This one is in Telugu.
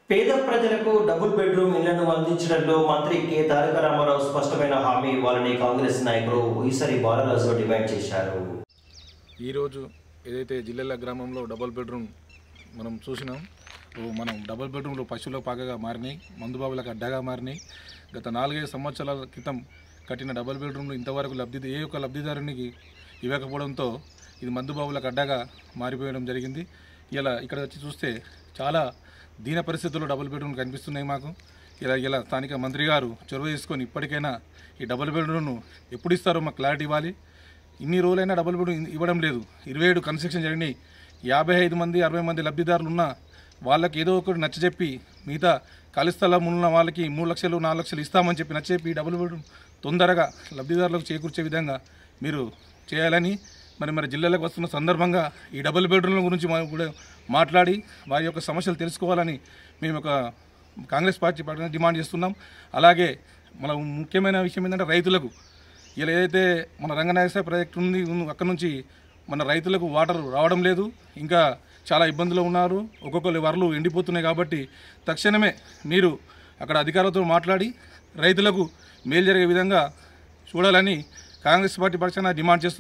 పేద ప్రజలకు డబుల్ బెడ్రూమ్ ఇళ్లను అందించడంలో మంత్రి కె తారక రామారావు స్పష్టమైన హామీ ఇవ్వాలని కాంగ్రెస్ నాయకులు ఈసరి బాలరాజు డిమాండ్ చేశారు ఈరోజు ఏదైతే జిల్లెల గ్రామంలో డబుల్ బెడ్రూమ్ మనం చూసినాం ఓ మనం డబుల్ బెడ్రూమ్లు పశువుల పాకగా మారినాయి మందుబాబులకు అడ్డాగా మారినాయి గత నాలుగైదు సంవత్సరాల క్రితం కట్టిన డబుల్ బెడ్రూమ్లు ఇంతవరకు లబ్ధి ఏ ఒక్క లబ్ధిదారునికి ఇవ్వకపోవడంతో ఇది మందుబాబులకు అడ్డాగా మారిపోయడం జరిగింది ఇలా ఇక్కడ వచ్చి చూస్తే చాలా దీన పరిస్థితుల్లో డబుల్ బెడ్రూమ్ కనిపిస్తున్నాయి మాకు ఇలా ఇలా స్థానిక మంత్రి గారు చొరవ తీసుకొని ఇప్పటికైనా ఈ డబుల్ బెడ్రూమ్ను ఎప్పుడు ఇస్తారో మాకు క్లారిటీ ఇవ్వాలి ఇన్ని రోజులైనా డబుల్ బెడ్రూమ్ ఇవ్వడం లేదు ఇరవై ఏడు కన్స్ట్రక్షన్ జరిగినాయి యాభై ఐదు మంది అరవై మంది లబ్ధిదారులు ఉన్నా వాళ్ళకి ఏదో ఒకటి నచ్చజెప్పి మిగతా ఖాళీ స్థలం ఉన్న వాళ్ళకి మూడు లక్షలు నాలుగు లక్షలు ఇస్తామని చెప్పి నచ్చజెప్పి డబుల్ బెడ్రూమ్ తొందరగా లబ్ధిదారులకు చేకూర్చే విధంగా మీరు చేయాలని మరి మరి జిల్లాలకు వస్తున్న సందర్భంగా ఈ డబుల్ బెడ్రూమ్ల గురించి మనం కూడా మాట్లాడి వారి యొక్క సమస్యలు తెలుసుకోవాలని మేము ఒక కాంగ్రెస్ పార్టీ పరంగా డిమాండ్ చేస్తున్నాం అలాగే మన ముఖ్యమైన విషయం ఏంటంటే రైతులకు ఇలా ఏదైతే మన రంగనాయక ప్రాజెక్ట్ ఉంది ఉంది- అక్కడ నుంచి మన రైతులకు వాటర్ రావడం లేదు ఇంకా చాలా ఇబ్బందులు ఉన్నారు ఒక్కొక్కరి వరలు ఎండిపోతున్నాయి కాబట్టి తక్షణమే మీరు అక్కడ అధికారులతో మాట్లాడి రైతులకు మేలు జరిగే విధంగా చూడాలని కాంగ్రెస్ పార్టీ పక్షాన డిమాండ్ చేస్తున్నాం